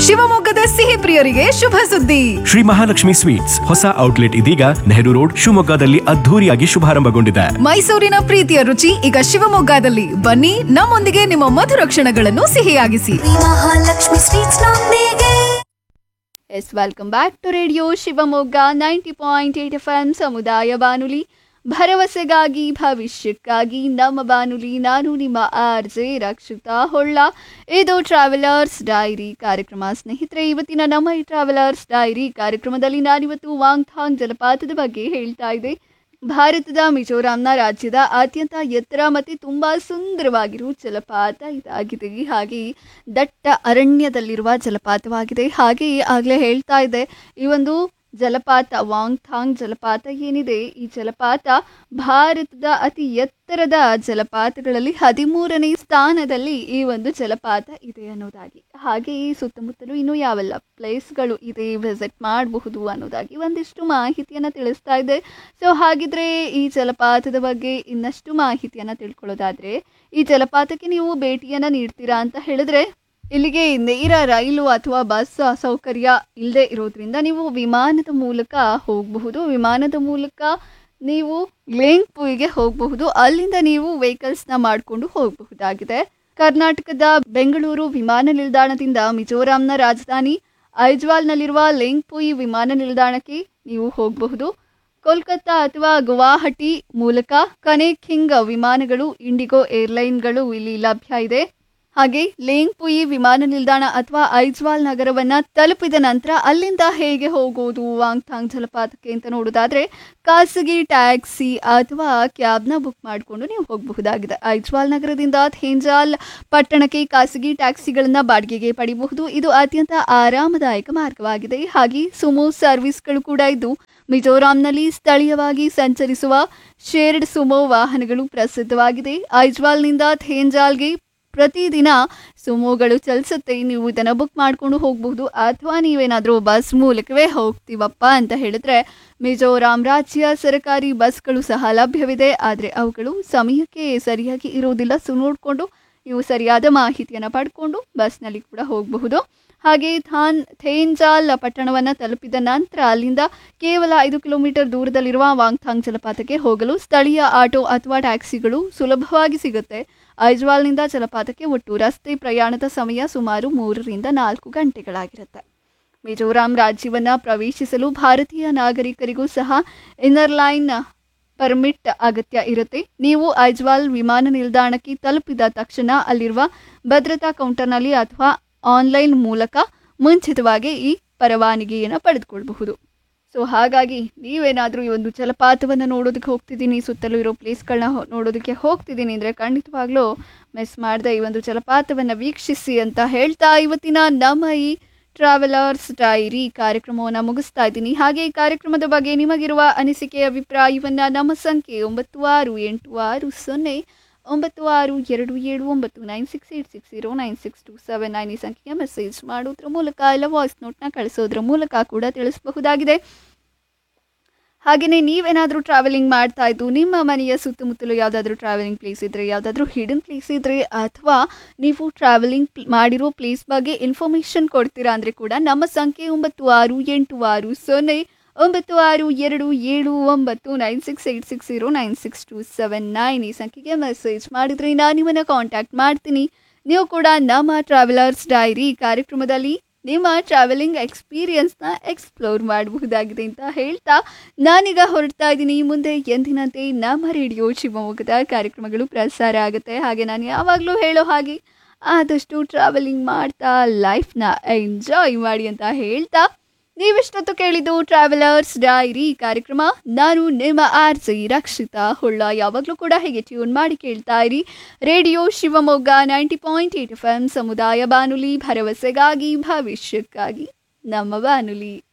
ಶಿವಮೊಗ್ಗದ ಸಿಹಿ ಪ್ರಿಯರಿಗೆ ಶುಭ ಸುದ್ದಿ ಶ್ರೀ ಮಹಾಲಕ್ಷ್ಮಿ ಸ್ವೀಟ್ಸ್ ಹೊಸ ಔಟ್ಲೆಟ್ ಇದೀಗ ನೆಹರು ರೋಡ್ ಶಿವಮೊಗ್ಗದಲ್ಲಿ ಅದ್ಧೂರಿಯಾಗಿ ಶುಭಾರಂಭಗೊಂಡಿದೆ ಮೈಸೂರಿನ ಪ್ರೀತಿಯ ರುಚಿ ಈಗ ಶಿವಮೊಗ್ಗದಲ್ಲಿ ಬನ್ನಿ ನಮ್ಮೊಂದಿಗೆ ನಿಮ್ಮ ಮಧುರ ಕ್ಷಣಗಳನ್ನು ಸಿಹಿಯಾಗಿಸಿ ಮಹಾಲಕ್ಷ್ಮಿ ಸ್ವೀಟ್ಸ್ ನೊಂದಿಗೆ yes welcome back to radio Shivamogga ninety point eight F M ಸಮುದಾಯ ಬಾನುಲಿ ಭರವಸೆಗಾಗಿ ಭವಿಷ್ಯಕ್ಕಾಗಿ ನಮ್ಮ ಬಾನುಲಿ ನಾನು ನಿಮ್ಮ ಆರ್ ಜೆ ರಕ್ಷಿತಾ ಹೊಳ್ಳ ಇದು ಟ್ರಾವೆಲರ್ಸ್ ಡೈರಿ ಕಾರ್ಯಕ್ರಮ ಸ್ನೇಹಿತರೆ ಇವತ್ತಿನ ನಮ್ಮ ಈ ಟ್ರಾವೆಲರ್ಸ್ ಡೈರಿ ಕಾರ್ಯಕ್ರಮದಲ್ಲಿ ನಾನಿವತ್ತು ವಾಂಗ್ಥಾಂಗ್ ಜಲಪಾತದ ಬಗ್ಗೆ ಹೇಳ್ತಾ ಇದ್ದೆ ಭಾರತದ ಮಿಜೋರಾಂನ ರಾಜ್ಯದ ಅತ್ಯಂತ ಎತ್ತರ ಮತ್ತು ತುಂಬ ಸುಂದರವಾಗಿರುವ ಜಲಪಾತ ಇದಾಗಿದೆ ಹಾಗೆ ದಟ್ಟ ಅರಣ್ಯದಲ್ಲಿರುವ ಜಲಪಾತವಾಗಿದೆ ಹಾಗೆ ಆಗಲೇ ಹೇಳ್ತಾ ಇದ್ದೆ ಈ ಒಂದು ಜಲಪಾತ ವಾಂಗ್ಥಾಂಗ್ ಜಲಪಾತ ಏನಿದೆ ಈ ಜಲಪಾತ ಭಾರತದ ಅತಿ ಎತ್ತರದ ಜಲಪಾತಗಳಲ್ಲಿ ಹದಿಮೂರನೇ ಸ್ಥಾನದಲ್ಲಿ ಈ ಒಂದು ಜಲಪಾತ ಇದೆ ಅನ್ನೋದಾಗಿ ಹಾಗೆ ಈ ಸುತ್ತಮುತ್ತಲು ಇನ್ನು ಯಾವೆಲ್ಲ ಪ್ಲೇಸ್ಗಳು ಇದೆ ವಿಸಿಟ್ ಮಾಡಬಹುದು ಅನ್ನೋದಾಗಿ ಒಂದಿಷ್ಟು ಮಾಹಿತಿಯನ್ನು ತಿಳಿಸ್ತಾ ಇದೆ ಸೊ ಹಾಗಿದ್ರೆ ಈ ಜಲಪಾತದ ಬಗ್ಗೆ ಇನ್ನಷ್ಟು ಮಾಹಿತಿಯನ್ನು ತಿಳ್ಕೊಳ್ಳೋದಾದ್ರೆ ಈ ಜಲಪಾತಕ್ಕೆ ನೀವು ಭೇಟಿಯನ್ನು ನೀಡ್ತೀರಾ ಅಂತ ಹೇಳಿದ್ರೆ ಇಲ್ಲಿಗೆ ನೇರ ರೈಲು ಅಥವಾ ಬಸ್ ಸೌಕರ್ಯ ಇಲ್ಲದೆ ಇರೋದ್ರಿಂದ ನೀವು ವಿಮಾನದ ಮೂಲಕ ಹೋಗಬಹುದು ವಿಮಾನದ ಮೂಲಕ ನೀವು ಲೇಂಗ್ಪುಯಿಗೆ ಹೋಗಬಹುದು ಅಲ್ಲಿಂದ ನೀವು ವೆಹಿಕಲ್ಸ್ನ ಮಾಡಿಕೊಂಡು ಹೋಗಬಹುದಾಗಿದೆ ಕರ್ನಾಟಕದ ಬೆಂಗಳೂರು ವಿಮಾನ ನಿಲ್ದಾಣದಿಂದ ಮಿಜೋರಾಂನ ರಾಜಧಾನಿ ಐಜ್ವಾಲ್ನಲ್ಲಿರುವ ಲೇಂಗ್ಪುಯಿ ವಿಮಾನ ನಿಲ್ದಾಣಕ್ಕೆ ನೀವು ಹೋಗಬಹುದು ಕೋಲ್ಕತ್ತಾ ಅಥವಾ ಗುವಾಹಟಿ ಮೂಲಕ ಕನೆಕ್ಟಿಂಗ್ ವಿಮಾನಗಳು ಇಂಡಿಗೋ ಏರ್ಲೈನ್ಗಳು ಇಲ್ಲಿ ಲಭ್ಯ ಇದೆ ಹಾಗೆ ಲೇಂಗ್ಪುಯಿ ವಿಮಾನ ನಿಲ್ದಾಣ ಅಥವಾ ಐಜ್ವಾಲ್ ನಗರವನ್ನ ತಲುಪಿದ ನಂತರ ಅಲ್ಲಿಂದ ಹೇಗೆ ಹೋಗೋದು ವಾಂಗ್ಥಾಂಗ್ ಜಲಪಾತಕ್ಕೆ ಅಂತ ನೋಡೋದಾದ್ರೆ ಖಾಸಗಿ ಟ್ಯಾಕ್ಸಿ ಅಥವಾ ಕ್ಯಾಬ್ನ ಬುಕ್ ಮಾಡಿಕೊಂಡು ನೀವು ಹೋಗಬಹುದಾಗಿದೆ ಐಜ್ವಾಲ್ ನಗರದಿಂದ ಥೇಂಜಾಲ್ ಪಟ್ಟಣಕ್ಕೆ ಖಾಸಗಿ ಟ್ಯಾಕ್ಸಿಗಳನ್ನ ಬಾಡಿಗೆಗೆ ಪಡಿಬಹುದು ಇದು ಅತ್ಯಂತ ಆರಾಮದಾಯಕ ಮಾರ್ಗವಾಗಿದೆ ಹಾಗೆ ಸುಮೋ ಸರ್ವಿಸ್ಗಳು ಕೂಡ ಇದ್ದು ಮಿಜೋರಾಂನಲ್ಲಿ ಸ್ಥಳೀಯವಾಗಿ ಸಂಚರಿಸುವ ಶೇರ್ಡ್ ಸುಮೋ ವಾಹನಗಳು ಪ್ರಸಿದ್ಧವಾಗಿದೆ ಐಜ್ವಾಲ್ನಿಂದ ಥೇಂಜಾಲ್ಗೆ ಪ್ರತಿದಿನ ಸುಮೋಗಳು ಚಲಿಸುತ್ತೆ ನೀವು ಇದನ್ನು ಬುಕ್ ಮಾಡಿಕೊಂಡು ಹೋಗಬಹುದು ಅಥವಾ ನೀವೇನಾದರೂ ಬಸ್ ಮೂಲಕವೇ ಹೋಗ್ತೀವಪ್ಪ ಅಂತ ಹೇಳಿದ್ರೆ ಮಿಜೋರಾಂ ರಾಜ್ಯ ಸರ್ಕಾರಿ ಬಸ್ಗಳು ಸಹ ಲಭ್ಯವಿದೆ ಆದರೆ ಅವುಗಳು ಸಮಯಕ್ಕೆ ಸರಿಯಾಗಿ ಇರುವುದಿಲ್ಲ ಸೊ ನೋಡಿಕೊಂಡು ನೀವು ಸರಿಯಾದ ಮಾಹಿತಿಯನ್ನು ಪಡ್ಕೊಂಡು ಬಸ್ನಲ್ಲಿ ಕೂಡ ಹೋಗಬಹುದು ಹಾಗೆ ಥಾನ್ ಥೇಂಜಾಲ್ ಪಟ್ಟಣವನ್ನು ತಲುಪಿದ ನಂತರ ಅಲ್ಲಿಂದ ಕೇವಲ ಐದು ಕಿಲೋಮೀಟರ್ ದೂರದಲ್ಲಿರುವ ವಾಂಗ್ಥಾಂಗ್ ಜಲಪಾತಕ್ಕೆ ಹೋಗಲು ಸ್ಥಳೀಯ ಆಟೋ ಅಥವಾ ಟ್ಯಾಕ್ಸಿಗಳು ಸುಲಭವಾಗಿ ಸಿಗುತ್ತೆ ಐಜ್ವಾಲ್ನಿಂದ ಜಲಪಾತಕ್ಕೆ ಒಟ್ಟು ರಸ್ತೆ ಪ್ರಯಾಣದ ಸಮಯ ಸುಮಾರು ಮೂರರಿಂದ ನಾಲ್ಕು ಗಂಟೆಗಳಾಗಿರುತ್ತೆ ಮಿಜೋರಾಂ ರಾಜ್ಯವನ್ನು ಪ್ರವೇಶಿಸಲು ಭಾರತೀಯ ನಾಗರಿಕರಿಗೂ ಸಹ ಇನ್ನರ್ ಲೈನ್ ಪರ್ಮಿಟ್ ಅಗತ್ಯ ಇರುತ್ತೆ ನೀವು ಐಜ್ವಾಲ್ ವಿಮಾನ ನಿಲ್ದಾಣಕ್ಕೆ ತಲುಪಿದ ತಕ್ಷಣ ಅಲ್ಲಿರುವ ಭದ್ರತಾ ಕೌಂಟರ್ನಲ್ಲಿ ಅಥವಾ ಆನ್ಲೈನ್ ಮೂಲಕ ಮುಂಚಿತವಾಗಿ ಈ ಪರವಾನಗಿಯನ್ನು ಪಡೆದುಕೊಳ್ಬಹುದು ಸೊ ಹಾಗಾಗಿ ನೀವೇನಾದರೂ ಈ ಒಂದು ಜಲಪಾತವನ್ನು ನೋಡೋದಕ್ಕೆ ಹೋಗ್ತಿದ್ದೀನಿ ಸುತ್ತಲೂ ಇರೋ ಪ್ಲೇಸ್ಗಳನ್ನ ನೋಡೋದಕ್ಕೆ ಹೋಗ್ತಿದ್ದೀನಿ ಅಂದರೆ ಖಂಡಿತವಾಗ್ಲೂ ಮಿಸ್ ಮಾಡದೆ ಈ ಒಂದು ಜಲಪಾತವನ್ನು ವೀಕ್ಷಿಸಿ ಅಂತ ಹೇಳ್ತಾ ಇವತ್ತಿನ ನಮ್ಮ ಈ ಟ್ರಾವೆಲರ್ಸ್ ಡೈರಿ ಕಾರ್ಯಕ್ರಮವನ್ನು ಮುಗಿಸ್ತಾ ಇದ್ದೀನಿ ಹಾಗೆ ಈ ಕಾರ್ಯಕ್ರಮದ ಬಗ್ಗೆ ನಿಮಗಿರುವ ಅನಿಸಿಕೆ ಅಭಿಪ್ರಾಯವನ್ನು ನಮ್ಮ ಸಂಖ್ಯೆ ಒಂಬತ್ತು ಆರು ಎಂಟು ಆರು ಸೊನ್ನೆ ಒಂಬತ್ತು ಆರು ಎರಡು ಏಳು ಒಂಬತ್ತು nine six eight six zero nine six two seven nine ಈ ಸಂಖ್ಯೆಗೆ ಮೆಸೇಜ್ ಮಾಡೋದ್ರ ಮೂಲಕ ಇಲ್ಲ ವಾಯ್ಸ್ ನೋಟ್ನ ಕಳಿಸೋದ್ರ ಮೂಲಕ ಕೂಡ ತಿಳಿಸಬಹುದಾಗಿದೆ ಹಾಗೆಯೇ ನೀವೇನಾದರೂ ಟ್ರಾವೆಲಿಂಗ್ ಮಾಡ್ತಾ ಇದ್ದು ನಿಮ್ಮ ಮನೆಯ ಸುತ್ತಮುತ್ತಲು ಯಾವುದಾದ್ರೂ ಟ್ರಾವೆಲಿಂಗ್ ಪ್ಲೇಸ್ ಇದ್ದರೆ ಯಾವುದಾದ್ರೂ ಹಿಡನ್ ಪ್ಲೇಸ್ ಇದ್ದರೆ ಅಥವಾ ನೀವು ಟ್ರಾವೆಲಿಂಗ್ ಮಾಡಿರೋ ಪ್ಲೇಸ್ ಬಗ್ಗೆ ಇನ್ಫಾರ್ಮೇಷನ್ ಕೊಡ್ತೀರಾ ಅಂದರೆ ಕೂಡ ನಮ್ಮ ಸಂಖ್ಯೆ ಒಂಬತ್ತು ಆರು ಎಂಟು ಆರು ಸೊನ್ನೆ ಒಂಬತ್ತು ಆರು ಎರಡು ಏಳು ಒಂಬತ್ತು nine six eight six zero nine six two seven nine ಈ ಸಂಖ್ಯೆಗೆ ಮೆಸೇಜ್ ಮಾಡಿದರೆ ನಾನು ನಿಮ್ಮನ್ನು ಕಾಂಟ್ಯಾಕ್ಟ್ ಮಾಡ್ತೀನಿ ನೀವು ಕೂಡ ನಮ್ಮ ಟ್ರಾವೆಲರ್ಸ್ ಡೈರಿ ಕಾರ್ಯಕ್ರಮದಲ್ಲಿ ನಿಮ್ಮ ಟ್ರಾವೆಲಿಂಗ್ ಎಕ್ಸ್ಪೀರಿಯನ್ಸ್ನ ಎಕ್ಸ್ಪ್ಲೋರ್ ಮಾಡಬಹುದಾಗಿದೆ ಅಂತ ಹೇಳ್ತಾ ನಾನೀಗ ಹೊರಡ್ತಾ ಇದ್ದೀನಿ ಮುಂದೆ ಎಂದಿನಂತೆ ನಮ್ಮ ರೇಡಿಯೋ ಶಿವಮೊಗ್ಗದ ಕಾರ್ಯಕ್ರಮಗಳು ಪ್ರಸಾರ ಆಗುತ್ತೆ ಹಾಗೆ ನಾನು ಯಾವಾಗಲೂ ಹೇಳೋ ಹಾಗೆ ಆದಷ್ಟು ಟ್ರಾವೆಲಿಂಗ್ ಮಾಡ್ತಾ ಲೈಫ್ನ ಎಂಜಾಯ್ ಮಾಡಿ ಅಂತ ಹೇಳ್ತಾ ನೀವಿಷ್ಟೊತ್ತು ಕೇಳಿದ್ದು ಟ್ರಾವೆಲರ್ಸ್ ಡೈರಿ ಕಾರ್ಯಕ್ರಮ ನಾನು ನಿಮ್ಮ ಆರ್ಜಿ ರಕ್ಷಿತಾ ಹೊಳ್ಳ ಯಾವಾಗಲೂ ಕೂಡ ಹೀಗೆ ಟ್ಯೂನ್ ಮಾಡಿ ಕೇಳ್ತಾ ಇರಿ radio Shivamogga ninety point eight F M ಸಮುದಾಯ ಬಾನುಲಿ ಭರವಸೆಗಾಗಿ ಭವಿಷ್ಯಕ್ಕಾಗಿ ನಮ್ಮ ಬಾನುಲಿ